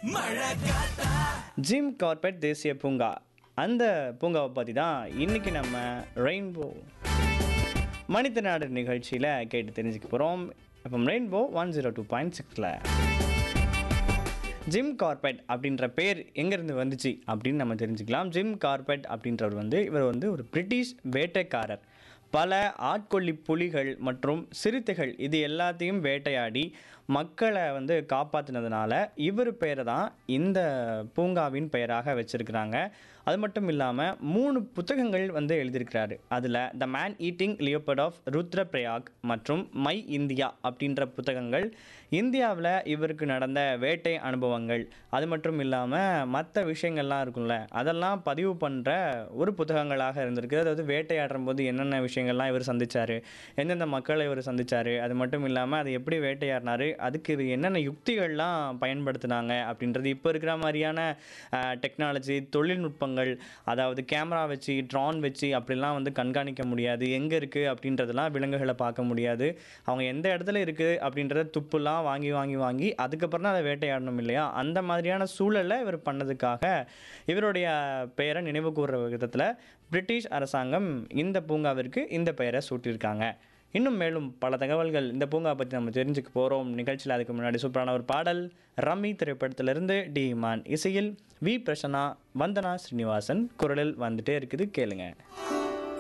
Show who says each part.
Speaker 1: மழை காத்தா
Speaker 2: Jim Corbett தேசிய பூங்கா அந்த பூங்காவை பற்றி தான் இன்றைக்கி நம்ம ரெயின்போ மனித நாடு நிகழ்ச்சியில் கேட்டு தெரிஞ்சுக்க போகிறோம் இப்போ rainbow one zero two point சிக்ஸில் ஜிம் கார்பெட் அப்படின்ற பேர் எங்கேருந்து வந்துச்சு அப்படின்னு நம்ம தெரிஞ்சுக்கலாம் ஜிம் கார்பெட் அப்படின்றவர் வந்து இவர் வந்து ஒரு பிரிட்டிஷ் வேட்டைக்காரர் பல ஆட்கொல்லி புலிகள் மற்றும் சிறுத்தைகள் இது எல்லாத்தையும் வேட்டையாடி மக்களை வந்து காப்பாற்றினதுனால இவர் பெயரை தான் இந்த பூங்காவின் பெயராக வச்சிருக்கிறாங்க அது மட்டும் இல்லாமல் மூணு புத்தகங்கள் வந்து எழுதியிருக்கிறாரு அதில் the man eating leopard of Rudraprayag மற்றும் மை இந்தியா அப்படின்ற புத்தகங்கள் இந்தியாவில் இவருக்கு நடந்த வேட்டை அனுபவங்கள் அது மட்டும் இல்லாமல் மற்ற விஷயங்கள்லாம் இருக்கும்ல அதெல்லாம் பதிவு பண்ணுற ஒரு புத்தகங்களாக இருந்திருக்கு அதாவது வேட்டையாடும் போது என்னென்ன விஷயங்கள்லாம் இவர் சந்திச்சாரு எந்தெந்த மக்களை இவர் சந்திச்சாரு அது மட்டும் இல்லாமல் அதை எப்படி வேட்டையாடினாரு அதுக்கு இது என்னென்ன யுக்திகள்லாம் பயன்படுத்தினாங்க அப்படின்றது இப்போ இருக்கிற மாதிரியான டெக்னாலஜி தொழில்நுட்பங்கள் அதாவது கேமரா வச்சு ட்ரான் வச்சு அப்படிலாம் வந்து கண்காணிக்க முடியாது எங்கே இருக்குது அப்படின்றதெல்லாம் விலங்குகளை பார்க்க முடியாது அவங்க எந்த இடத்துல இருக்குது அப்படின்றத துப்புலாம் வாங்கி வாங்கி வாங்கி அதுக்கப்புறம் தான் அதை வேட்டையாடணும் இல்லையா அந்த மாதிரியான சூழலை இவர் பண்ணதுக்காக இவருடைய பெயரை நினைவு கூறுற விதத்தில் பிரிட்டிஷ் அரசாங்கம் இந்த பூங்காவிற்கு இந்த பெயரை சூட்டியிருக்காங்க இன்னும் மேலும் பல தகவல்கள் இந்த பூங்கா பற்றி நம்ம தெரிஞ்சுக்க போகிறோம் நிகழ்ச்சியில் அதுக்கு முன்னாடி சூப்பரான ஒரு பாடல் ரம்மி திரைப்படத்திலிருந்து டி மான் இசையில் வி பிரசன்னா வந்தனா ஸ்ரீனிவாசன் குரலில் வந்துட்டே இருக்குது கேளுங்க